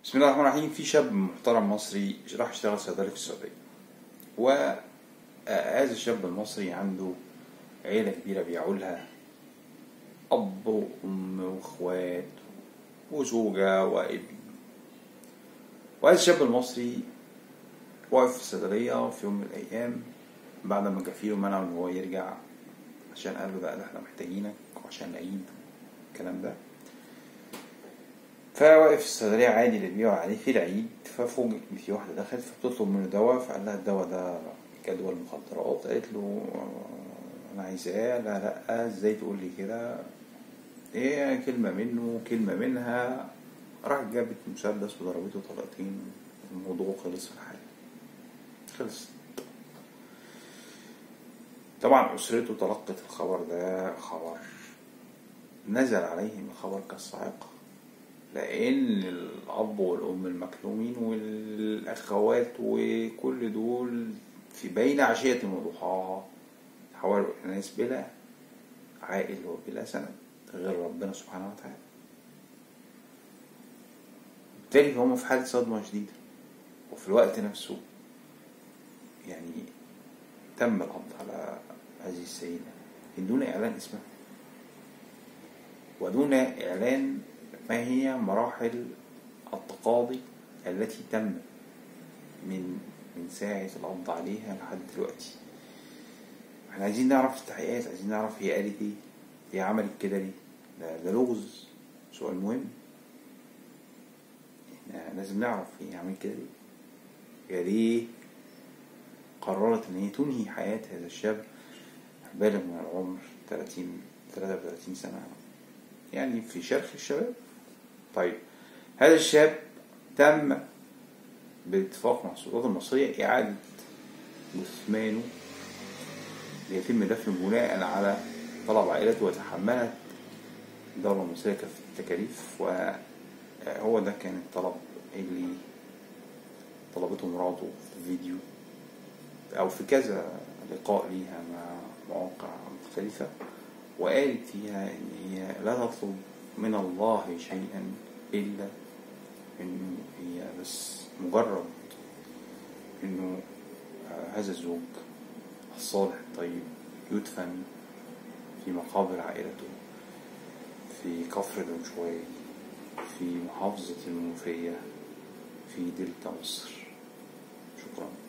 بسم الله الرحمن الرحيم في شاب محترم مصري راح يشتغل صيدلي في السعودية وهذا الشاب المصري عنده عيلة كبيرة بيعولها أب وأم وإخوات وزوجة وابن وهذا الشاب المصري واقف في الصيدلية في يوم من الأيام بعد ما كفيله منعه إن هو يرجع عشان قال له لا ده احنا محتاجينك وعشان العيد الكلام ده فواقف في الصيدلية عادي اللي بيبيعوا عليه في العيد ففوجئ إن في واحدة دخلت فبتطلب منه دواء فقال لها الدواء ده جدول مخدرات قالت له آه، أنا عايزاه لا لأ ازاي تقول لي كده ايه كلمة منه كلمة منها راحت جابت مسدس وضربته طلقتين الموضوع خلص في الحال خلص طبعا أسرته تلقت الخبر ده خبر نزل عليهم الخبر كالصاعقة لأن الأب والأم المكلومين والأخوات وكل دول في بين عشية وضحاها حوالوا ناس بلا عائل وبلا سند غير ربنا سبحانه وتعالى بالتالي فهم في حالة صدمة شديدة وفي الوقت نفسه يعني تم القبض على هذه السيدة من دون إعلان اسمها ودون إعلان ما هي مراحل التقاضي التي تم من من ساعة القبض عليها لحد دلوقتي احنا عايزين نعرف التحقيقات عايزين نعرف هي قالت ايه هي عملت كده ليه ده, ده لغز سؤال مهم احنا لازم نعرف هي عملت كده ليه هي ليه قررت ان هي تنهي حياة هذا الشاب بالغ من العمر 30 33 سنة يعني في شرخ الشباب طيب هذا الشاب تم باتفاق مع السلطات المصرية إعادة جثمانه ليتم دفنه بناء على طلب عائلته وتحملت الدولة المصرية كافة التكاليف وهو ده كان الطلب اللي طلبته مراته في فيديو أو في كذا لقاء ليها مع مواقع مختلفة وقالت فيها إن هي لا تطلب من الله شيئا إلا إنه هي بس مجرد إنه آه، هذا الزوج الصالح الطيب يدفن في مقابر عائلته في كفر دنشواي في محافظة المنوفية في دلتا مصر شكرا